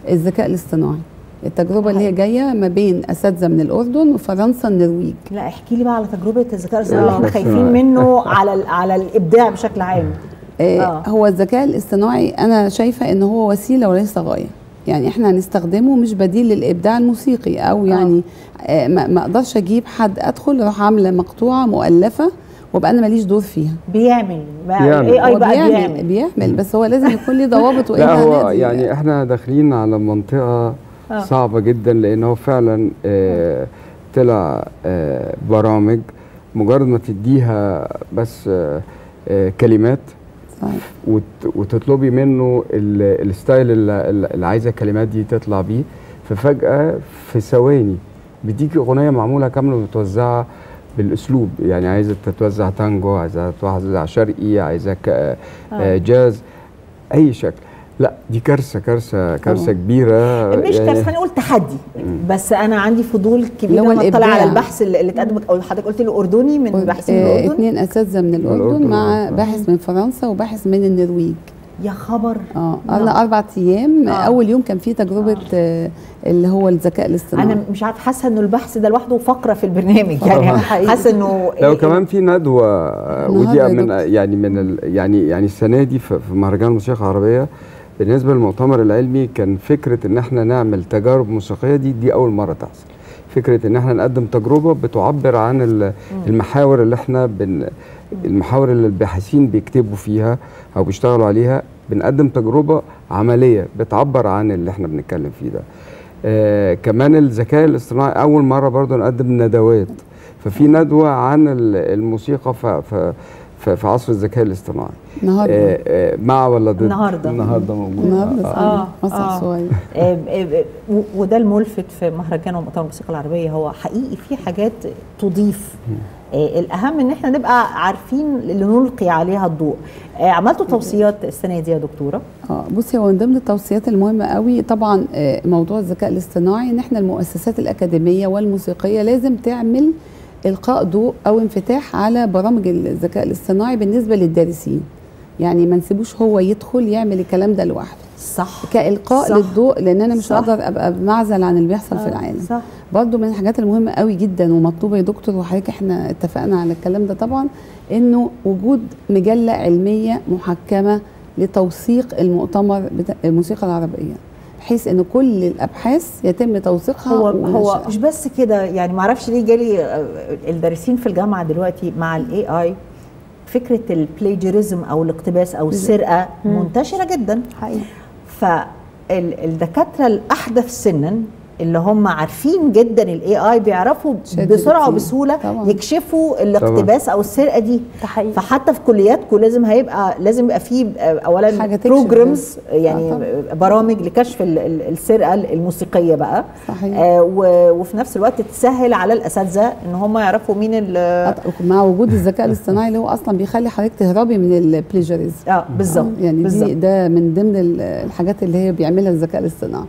الذكاء الاصطناعي التجربه اللي هي جايه ما بين اساتذه من الاردن وفرنسا النرويج لا احكي لي بقى على تجربه الذكاء الاصطناعي اللي آه. احنا خايفين منه على ال- على الابداع بشكل عام آه. آه. هو الذكاء الاصطناعي انا شايفه ان هو وسيله وليس غايه يعني احنا هنستخدمه مش بديل للابداع الموسيقي او يعني آه. ما ما اقدرش اجيب حد ادخل اروح عامله مقطوعه مؤلفه وابقى انا ماليش دور فيها بيعمل بقى بيعمل. الاي اي هو بقى بيعمل بيعمل بيعمل بس هو لازم يكون ليه ضوابط والا لا هو هنأذي. يعني احنا داخلين على منطقه آه. صعبه جدا لان هو فعلا آه طلع آه برامج مجرد ما تديها بس آه آه كلمات صحيح. وت- وتطلبي منه ال- الستايل اللي, اللي عايزه الكلمات دي تطلع بيه ففجاه في ثواني بيديكي اغنيه معموله كامله متوزعه بالاسلوب يعني عايزه تتوزع تانجو عايزه تتوزع شرقي عايزه ك- آه جاز اي شكل لا دي كارثه كارثه كارثه طبعاً. كبيره مش يعني- كارثه خلينا نقول تحدي بس انا عندي فضول كبير اللي هو لما اطلع الإبداع. على البحث اللي اللي اتقدم او حضرتك قلت لي اردني من باحثين من آه، الاردن اتنين اساتذه من الاردن الأردن، مع آه. باحث من فرنسا وباحث من النرويج يا خبر اه نعم. قعدنا اربع ايام آه. اول يوم كان فيه تجربه آه. اللي هو الذكاء الاصطناعي انا مش عارف حاسه انه البحث ده لوحده فقره في البرنامج يعني آه. حاسه انه لو كمان في ندوه ودي يا من دكتور. يعني من ال يعني يعني السنه دي في في مهرجان الموسيقى العربيه بالنسبه للمؤتمر العلمي كان فكره ان احنا نعمل تجارب موسيقيه دي دي اول مره تحصل فكره ان احنا نقدم تجربه بتعبر عن ال- المحاور اللي احنا بن المحاور اللي الباحثين بيكتبوا فيها او بيشتغلوا عليها بنقدم تجربه عمليه بتعبر عن اللي احنا بنتكلم فيه ده آه كمان الذكاء الاصطناعي اول مره برضو نقدم ندوات ففي ندوه عن ال- الموسيقى ف ف ف- في عصر الذكاء الاصطناعي النهارده آه آه مع ولا ضد النهاردة. النهارده موجود النهارده آه. صحيح آه، مسرح آه. صغير آه، آه، آه، و- وده الملفت في مهرجان ومؤتمر الموسيقى العربيه هو حقيقي في حاجات تضيف آه، الاهم ان احنا نبقى عارفين اللي نلقي عليها الضوء آه، عملتوا توصيات السنه دي يا دكتوره اه بصي هو من ضمن التوصيات المهمه قوي طبعا آه، موضوع الذكاء الاصطناعي ان احنا المؤسسات الاكاديميه والموسيقيه لازم تعمل القاء ضوء او انفتاح على برامج الذكاء الاصطناعي بالنسبه للدارسين يعني ما نسيبوش هو يدخل يعمل الكلام ده لوحده صح كالقاء صح. للضوء لان انا مش صح. هقدر ابقى بمعزل عن اللي بيحصل في آه، العالم صح برضو من الحاجات المهمة قوي جدا ومطلوبة يا دكتور وحضرتك احنا اتفقنا على الكلام ده طبعا انه وجود مجلة علمية محكمة لتوثيق المؤتمر بتاع الموسيقى العربية بحيث ان كل الابحاث يتم توثيقها هو هو ونشرها. مش بس كده يعني ما اعرفش ليه جالي آه، الدارسين في الجامعه دلوقتي مع الاي اي فكره البلاجيريزم او الاقتباس او السرقه منتشره جدا حقيقي فالدكاتره الاحدث سنا اللي هم عارفين جدا الاي اي بيعرفوا شات بسرعه جي بي تي. وبسهوله طبعاً. يكشفوا الاقتباس او السرقه دي ده حقيقي. فحتى في كلياتكم لازم هيبقى لازم يبقى فيه آه، اولا حاجة تكشف بروجرامز ده. يعني آه برامج لكشف ال- ال- السرقه الموسيقيه بقى صحيح. آه و- وفي نفس الوقت تسهل على الاساتذه ان هم يعرفوا مين ال مع وجود الذكاء الاصطناعي اللي هو اصلا بيخلي حضرتك تهربي من البلاجيريزم اه بالظبط يعني بالظبط دي ده من ضمن ال- الحاجات اللي هي بيعملها الذكاء الاصطناعي